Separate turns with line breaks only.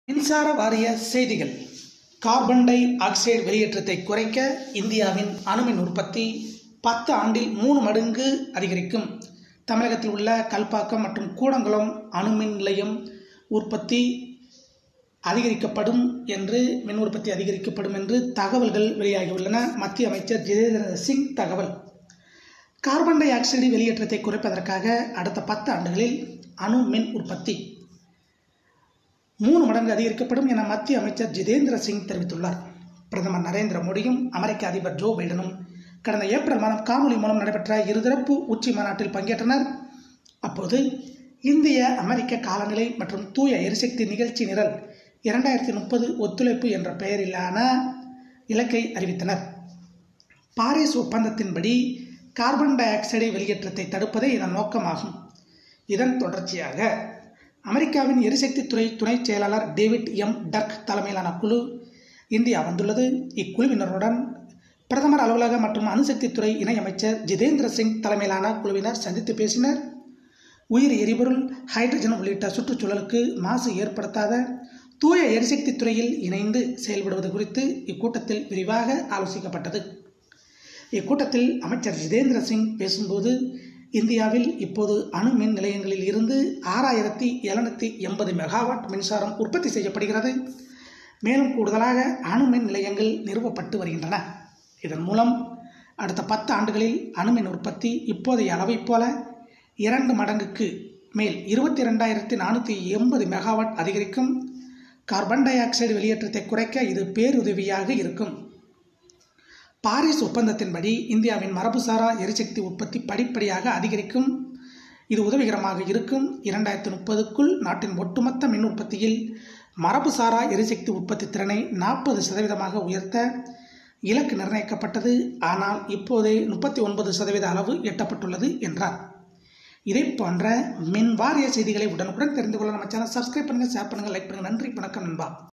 மின்சார வாரிய செய்திகள் கார்பன் டை ஆக்சைடு வெளியேற்றத்தை குறைக்க இந்தியாவின் அணுமின் உற்பத்தி பத்து ஆண்டில் மூணு மடங்கு அதிகரிக்கும் தமிழகத்தில் உள்ள கல்பாக்கம் மற்றும் கூடங்குளம் அணுமின் நிலையம் உற்பத்தி அதிகரிக்கப்படும் என்று மின் உற்பத்தி அதிகரிக்கப்படும் என்று தகவல்கள் வெளியாகியுள்ளன மத்திய அமைச்சர் ஜிதேந்திர சிங் தகவல் கார்பன் டை ஆக்சைடு வெளியேற்றத்தை குறைப்பதற்காக அடுத்த பத்து ஆண்டுகளில் அணு மின் உற்பத்தி மூணு மடங்கு அதிகரிக்கப்படும் என மத்திய அமைச்சர் ஜிதேந்திர சிங் தெரிவித்துள்ளார் பிரதமர் நரேந்திர மோடியும் அமெரிக்க அதிபர் ஜோ பைடனும் கடந்த ஏப்ரல் மாதம் காணொலி மூலம் நடைபெற்ற இருதரப்பு உச்சி மாநாட்டில் பங்கேற்றனர் அப்போது இந்திய அமெரிக்க காலநிலை மற்றும் தூய எரிசக்தி நிகழ்ச்சி நிரல் இரண்டாயிரத்தி முப்பது ஒத்துழைப்பு என்ற பெயரிலான இலக்கை அறிவித்தனர் பாரிஸ் ஒப்பந்தத்தின்படி கார்பன் டை ஆக்சைடை வெளியேற்றத்தை தடுப்பதே இதன் நோக்கமாகும் இதன் தொடர்ச்சியாக அமெரிக்காவின் எரிசக்தி துறை துணை செயலாளர் டேவிட் எம் டர்க் தலைமையிலான குழு இந்தியா வந்துள்ளது இக்குழுவினருடன் பிரதமர் அலுவலக மற்றும் அணுசக்தி துறை இணையமைச்சர் ஜிதேந்திர சிங் தலைமையிலான குழுவினர் சந்தித்து பேசினர் உயிர் எரிபொருள் ஹைட்ரஜன் உள்ளிட்ட சுற்றுச்சூழலுக்கு மாசு ஏற்படுத்தாத தூய எரிசக்தி துறையில் இணைந்து செயல்படுவது குறித்து இக்கூட்டத்தில் விரிவாக ஆலோசிக்கப்பட்டது இக்கூட்டத்தில் அமைச்சர் ஜிதேந்திர சிங் பேசும்போது இந்தியாவில் இப்போது அணு மின் நிலையங்களில் இருந்து ஆறாயிரத்தி எழுநூற்றி எண்பது மெகாவாட் மின்சாரம் உற்பத்தி செய்யப்படுகிறது மேலும் கூடுதலாக அணு மின் நிலையங்கள் நிறுவப்பட்டு வருகின்றன இதன் மூலம் அடுத்த பத்து ஆண்டுகளில் அணுமின் உற்பத்தி இப்போதைய அளவைப் போல இரண்டு மடங்குக்கு மேல் இருபத்தி ரெண்டாயிரத்தி நானூற்றி எண்பது மெகாவாட் அதிகரிக்கும் கார்பன் டை ஆக்சைடு வெளியேற்றத்தை குறைக்க இது பேருதவியாக இருக்கும் பாரிஸ் ஒப்பந்தத்தின்படி இந்தியாவின் மரபுசாரா எரிசக்தி உற்பத்தி படிப்படியாக அதிகரிக்கும் இது உதவிகரமாக இருக்கும் இரண்டாயிரத்தி முப்பதுக்குள் நாட்டின் ஒட்டுமொத்த மின் உற்பத்தியில் மரபுசாரா எரிசக்தி உற்பத்தி திறனை நாற்பது சதவீதமாக உயர்த்த இலக்கு நிர்ணயிக்கப்பட்டது ஆனால் இப்போதே முப்பத்தி ஒன்பது சதவீத அளவு எட்டப்பட்டுள்ளது என்றார் இதே போன்ற மின் வாரிய செய்திகளை உடனுக்குடன் தெரிந்து கொள்ள நம்ம சேனல் சப்ஸ்கிரைப் பண்ணுங்கள் ஷேர் பண்ணுங்கள் லைக் பண்ணுங்கள் நன்றி வணக்கம் நண்பா